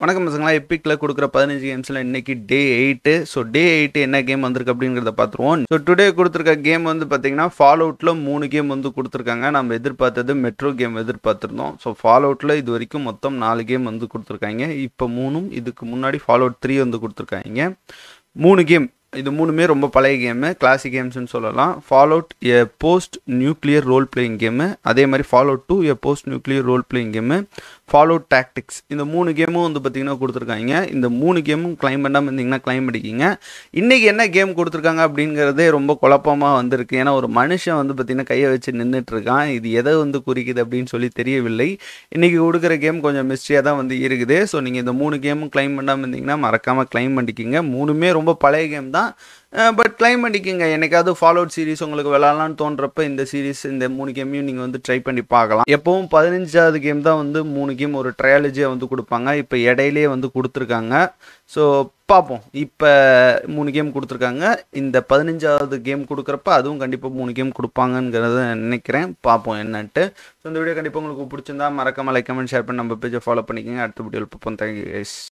வணக்கம் பசங்களா எப்பிக்கில் கொடுக்குற பதினஞ்சு கேம்ஸில் இன்னைக்கு day eight so day eight என்ன கேம் வந்திருக்கு அப்படிங்கிறத பார்த்துருவோம் ஸோ டுடே கொடுத்துருக்க கேம் வந்து பார்த்தீங்கன்னா ஃபால் அவுட்டில் மூணு கேம் வந்து கொடுத்துருக்காங்க நம்ம எதிர்பார்த்தது மெட்ரோ கேம் எதிர்பார்த்துருந்தோம் ஸோ ஃபால் அவுட்டில் இது வரைக்கும் மொத்தம் நாலு கேம் வந்து கொடுத்துருக்காங்க இப்போ மூணும் இதுக்கு முன்னாடி ஃபால் அவுட் த்ரீ வந்து கொடுத்துருக்காங்க மூணு கேம் இது மூணுமே ரொம்ப பழைய கேமு கிளாசிக் கேம்ஸ்னு சொல்லலாம் Fallout a post nuclear role playing game அதே மாதிரி Fallout two a post nuclear role playing game Fallout tactics இந்த மூணு கேமும் வந்து பார்த்திங்கன்னா கொடுத்துருக்காங்க இந்த மூணு கேமும் கிளைம் பண்ணாமல் இருந்தீங்கன்னா கிளைம் பண்ணிக்கிங்க இன்றைக்கி என்ன கேம் கொடுத்துருக்காங்க அப்படிங்கிறதே ரொம்ப குழப்பமாக வந்திருக்கு ஏன்னா ஒரு மனுஷன் வந்து பார்த்திங்கன்னா கையை வச்சு நின்றுட்டு இருக்கான் இது எதை வந்து குறிக்குது அப்படின்னு சொல்லி தெரியவில்லை இன்றைக்கி கொடுக்குற கேம் கொஞ்சம் மிஸ்ட்ரியாக தான் வந்து இருக்குது ஸோ நீங்கள் இந்த மூணு கேமும் கிளைம் பண்ணாமல் இருந்தீங்கன்னா மறக்காமல் கிளைம் பண்ணிக்கிங்க மூணுமே ரொம்ப பழைய கேம் தான் பட் கிளைம் பண்ணிக்கோங்க என்னைக்காவது ஃபாலோ அவுட் சீரிஸ் உங்களுக்கு விளாட்லான்னு தோன்றப்ப இந்த சீரிஸ் இந்த மூணு கேமையும் நீங்கள் வந்து ட்ரை பண்ணி பார்க்கலாம் எப்பவும் பதினஞ்சாவது கேம் தான் வந்து மூணு கேம் ஒரு ட்ரையாலஜியாக வந்து கொடுப்பாங்க இப்போ இடையிலே வந்து கொடுத்துருக்காங்க ஸோ பார்ப்போம் இப்போ மூணு கேம் கொடுத்துருக்காங்க இந்த பதினஞ்சாவது கேம் கொடுக்குறப்ப அதுவும் கண்டிப்பாக மூணு கேம் கொடுப்பாங்கங்கிறத நினைக்கிறேன் பார்ப்போம் என்னன்ட்டு ஸோ இந்த வீடியோ கண்டிப்பாக உங்களுக்கு பிடிச்சிருந்தா மறக்காமல் லைக் கமெண்ட் ஷேர் பண்ணி நம்ம பேஜை ஃபாலோ பண்ணிக்கோங்க அடுத்த வீடியோவில் பார்ப்போம் தேங்க்யூ கைஸ்